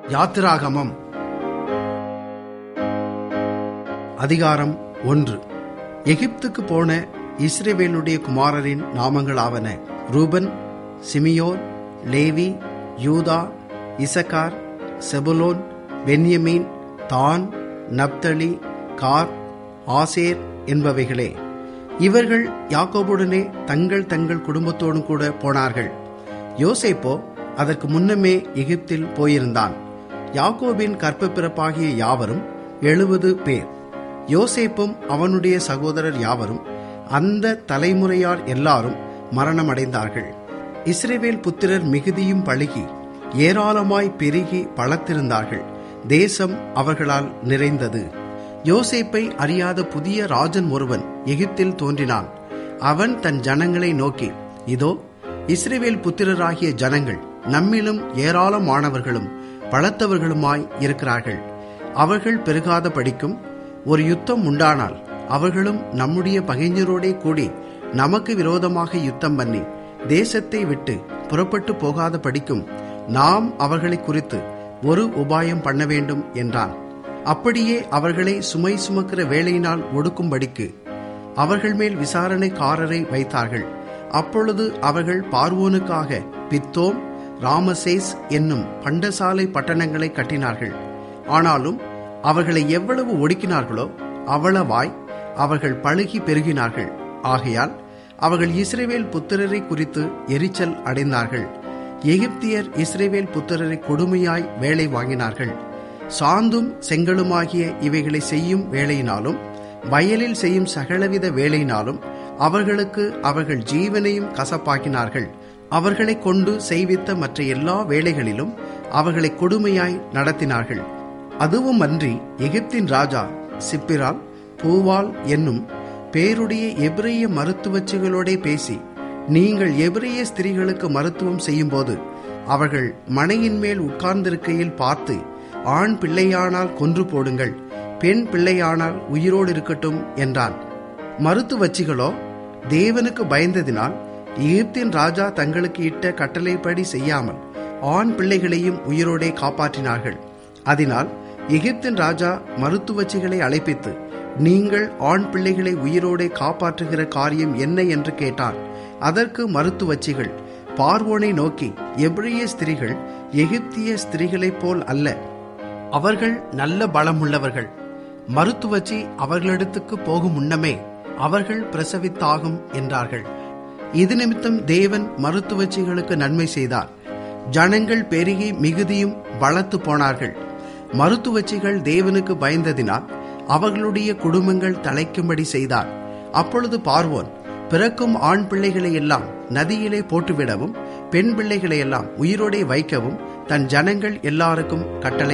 யாத்திராகமம் அதிகாரம் ஒன்று எகிப்துக்கு போன இஸ்ரேவேலுடைய குமாரரின் நாமங்களாவன Reuben Simeon Levi Judah Issachar செபுலோன் பென்யமீன் தான் நப்தலி கார் ஆசேர் என்பவைகளே இவர்கள் யாக்கோபுடனே தங்கள் தங்கள் குடும்பத்தோடும் கூட போனார்கள் யோசேப்போ அதற்கு முன்னமே எகிப்தில் போயிருந்தான் யாக்கோபின் கற்ப பிறப்பாகிய யாவரும் எழுபது பேர் யோசேப்பும் அவனுடைய சகோதரர் யாவரும் அந்த தலைமுறையார் எல்லாரும் மரணமடைந்தார்கள் இஸ்ரேவேல் புத்திரர் மிகுதியும் பழுகி ஏராளமாய் பெருகி பலத்திருந்தார்கள் தேசம் அவர்களால் நிறைந்தது யோசேப்பை அறியாத புதிய ராஜன் ஒருவன் எகிப்தில் தோன்றினான் அவன் தன் ஜனங்களை நோக்கி இதோ இஸ்ரேவேல் புத்திரராகிய ஜனங்கள் நம்மிலும் ஏராளமானவர்களும் பலத்தவர்களுமாய் இருக்கிறார்கள் அவர்கள் பெருகாத படிக்கும் ஒரு யுத்தம் உண்டானால் அவர்களும் நம்முடைய பகைஞரோடே கூடி நமக்கு விரோதமாக யுத்தம் பண்ணி தேசத்தை விட்டு புறப்பட்டு போகாத படிக்கும் நாம் அவர்களை குறித்து ஒரு உபாயம் பண்ண வேண்டும் என்றான் அப்படியே அவர்களை சுமை சுமக்கிற வேலையினால் ஒடுக்கும்படிக்கு அவர்கள் மேல் விசாரணைக்காரரை வைத்தார்கள் அப்பொழுது அவர்கள் பார்வோனுக்காக பித்தோம் ராமசேஸ் என்னும் பண்டசாலை பட்டணங்களை கட்டினார்கள் ஆனாலும் அவர்களை எவ்வளவு ஒடுக்கினார்களோ அவ்வளவாய் அவர்கள் பழுகி பெருகினார்கள் ஆகையால் அவர்கள் இஸ்ரேவேல் புத்திரரை குறித்து எரிச்சல் அடைந்தார்கள் எகிப்தியர் இஸ்ரேவேல் புத்திரரை கொடுமையாய் வேலை வாங்கினார்கள் சாந்தும் செங்கலுமாகிய இவைகளை செய்யும் வேலையினாலும் வயலில் செய்யும் சகலவித வேலையினாலும் அவர்களுக்கு அவர்கள் ஜீவனையும் கசப்பாக்கினார்கள் அவர்களை கொண்டு செய்வித்த மற்ற எல்லா வேலைகளிலும் அவர்களை கொடுமையாய் நடத்தினார்கள் அதுவும் அன்றி எகிப்தின் ராஜா சிப்பிரால் பூவால் என்னும் பேருடைய எபிரேய மருத்துவச்சிகளோடே பேசி நீங்கள் எபிரேய ஸ்திரீகளுக்கு மருத்துவம் செய்யும்போது அவர்கள் மனையின் மேல் உட்கார்ந்திருக்கையில் பார்த்து ஆண் பிள்ளையானால் கொன்று போடுங்கள் பெண் பிள்ளையானால் உயிரோடு இருக்கட்டும் என்றான் மருத்துவச்சிகளோ தேவனுக்கு பயந்ததினால் எகிப்தின் ராஜா தங்களுக்கு இட்ட கட்டளைப்படி செய்யாமல் ஆண் பிள்ளைகளையும் உயிரோடே காப்பாற்றினார்கள் அதனால் எகிப்தின் ராஜா மருத்துவச்சிகளை அழைப்பித்து நீங்கள் ஆண் பிள்ளைகளை உயிரோடே காப்பாற்றுகிற காரியம் என்ன என்று கேட்டான் அதற்கு மருத்துவச்சிகள் பார்வோனை நோக்கி எபிரிய ஸ்திரீகள் எகிப்திய ஸ்திரீகளைப் போல் அல்ல அவர்கள் நல்ல பலமுள்ளவர்கள் மருத்துவச்சி அவர்களிடத்துக்கு போகும் முன்னமே அவர்கள் பிரசவித்தாகும் என்றார்கள் இது நிமித்தம் தேவன் மருத்துவச்சிகளுக்கு நன்மை செய்தார் ஜனங்கள் பெருகி மிகுதியும் வளர்த்து போனார்கள் மருத்துவச்சிகள் தேவனுக்கு பயந்ததினால் அவர்களுடைய குடும்பங்கள் தலைக்கும்படி செய்தார் அப்பொழுது பார்வோன் பிறக்கும் ஆண் பிள்ளைகளை எல்லாம் நதியிலே போட்டுவிடவும் பெண் பிள்ளைகளை எல்லாம் உயிரோடே வைக்கவும் தன் ஜனங்கள் எல்லாருக்கும் கட்டளை